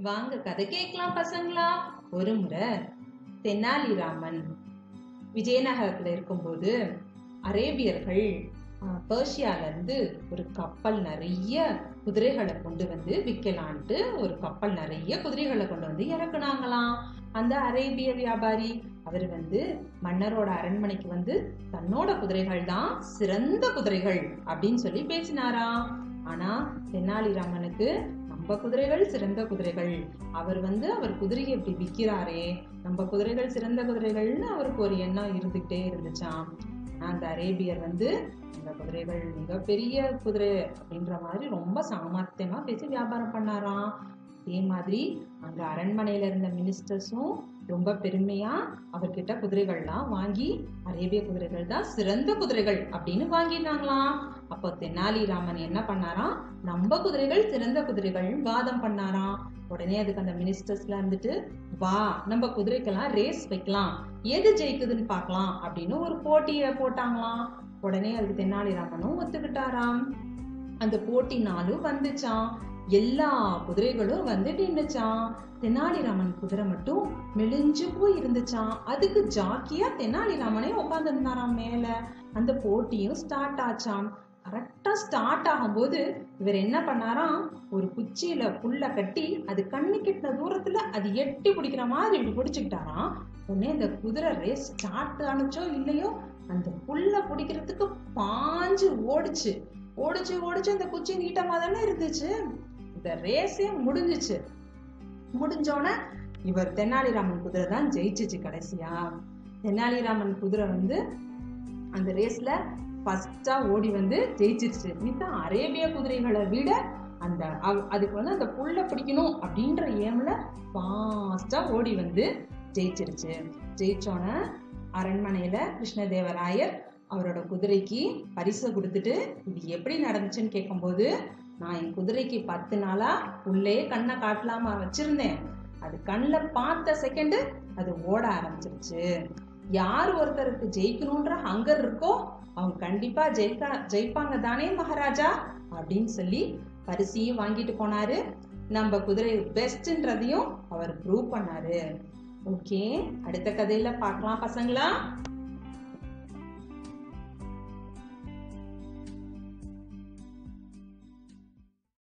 வாங்க கதை கேட்கலாம் பசங்களா ஒரு முறை தெனாலிராமன் விஜயநகரத்துல இருக்கும்போது அரேபியர்கள் ஆஹ், பெர்ஷியால இருந்து ஒரு கப்பல் நிறைய குதிரைகளை கொண்டு வந்து விற்கலான்ட்டு ஒரு கப்பல் நிறைய குதிரைகளை கொண்டு வந்து இறக்குனாங்களாம் அந்த அரேபிய வியாபாரி அவர் வந்து மன்னரோட அரண்மனைக்கு வந்து தன்னோட குதிரைகள் தான் சிறந்த குதிரைகள் அப்படின்னு சொல்லி பேசினாராம் ஆனா தெனாலிராமனுக்கு நம்ம குதிரைகள் சிறந்த குதிரைகள் அவர் வந்து அவர் குதிரையை இப்படி விற்கிறாரே நம்ம குதிரைகள் சிறந்த குதிரைகள்னு அவருக்கு ஒரு எண்ணம் இருந்துகிட்டே இருந்துச்சாம் ஆனா அந்த அரேபியர் வந்து இந்த குதிரைகள் மிகப்பெரிய குதிரை அப்படின்ற மாதிரி ரொம்ப சாமர்த்தியமா பேசி வியாபாரம் பண்ணாராம் அதே மாதிரி அங்க அரண்மனையில இருந்த மினிஸ்டர்ஸும் ரொம்ப பெருமையா அவர்கிட்ட குதிரைகள்லாம் வாங்கி அரேபிய குதிரைகள் தான் சிறந்த குதிரைகள் அப்படின்னு வாங்கிட்டாங்களாம் அப்போ தெனாலிராமன் என்ன பண்ணாராம் நம்ம குதிரைகள் சிறந்த குதிரைகள் வாதம் பண்ணாராம் உடனே அதுக்கு அந்த மினிஸ்டர்ஸ்ல இருந்துட்டு வா நம்ம குதிரைக்கெல்லாம் ரேஸ் வைக்கலாம் எது ஜெயிக்குதுன்னு பார்க்கலாம் அப்படின்னு ஒரு போட்டியை போட்டாங்களாம் உடனே அதுக்கு தெனாலிராமனும் ஒத்துக்கிட்டாராம் அந்த போட்டி நாளும் வந்துச்சாம் எல்லா குதிரைகளும் வந்து நின்னுச்சாம் தெனாலிராமன் குதிரை மட்டும் மெலிஞ்சு போய் இருந்துச்சாம் அதுக்கு ஜாக்கியா தெனாலிராமனே உட்கார்ந்து இருந்தாராம் மேல அந்த போட்டியும் ஸ்டார்ட் ஆச்சாம் கரெக்டா ஸ்டார்ட் ஆகும்போது இவர் என்ன பண்ணாராம் ஒரு குச்சியில புல்ல கட்டி அது கண்ணு கெட்டின தூரத்துல அது எட்டி பிடிக்கிற மாதிரி இப்படி பிடிச்சுக்கிட்டாராம் உடனே இந்த குதிரை ரேஸ் ஸ்டார்ட் ஆனுச்சோ இல்லையோ அந்த புல்ல பிடிக்கிறதுக்கு பாஞ்சு ஓடுச்சு ஓடிச்சு ஓடிச்சு அந்த குச்சி நீட்டமா தானே இருந்துச்சு இந்த ரேஸே முடிஞ்சுச்சு முடிஞ்சோடனே இவர் தெனாலிராமன் குதிரை தான் ஜெயிச்சிச்சு கடைசியா தெனாலிராமன் குதிரை வந்து அந்த ரேஸ்ல ஃபர்ஸ்டா ஓடி வந்து ஜெயிச்சிருச்சு மித்த அரேபிய குதிரைகளை விட அந்த அவ்- அதுக்கு வந்து அந்த புல்ல பிடிக்கணும் அப்படின்ற ஏம்ல ஃபாஸ்டா ஓடி வந்து ஜெயிச்சிருச்சு ஜெயிச்சோன அரண்மனையில கிருஷ்ணதேவராயர் அவரோட குதிரைக்கு பரிசை கொடுத்துட்டு இது எப்படி நடந்துச்சுன்னு கேட்கும்போது நான் என் குதிரைக்கு பத்து நாளா உள்ளே கண்ணை காட்டலாமா வச்சிருந்தேன் அது கண்ணில் பார்த்த செகண்டு அது ஓட ஆரம்பிச்சிருச்சு யார் ஒருத்தருக்கு ஜெயிக்கணுன்ற ஹங்கர் இருக்கோ அவங்க கண்டிப்பா ஜெயிக்கா ஜெயிப்பாங்க தானே மகாராஜா அப்படின்னு சொல்லி பரிசையும் வாங்கிட்டு போனாரு நம்ம குதிரை பெஸ்ட்ன்றதையும் அவர் ப்ரூவ் பண்ணாரு ஓகே அடுத்த கதையில பார்க்கலாம் பசங்களா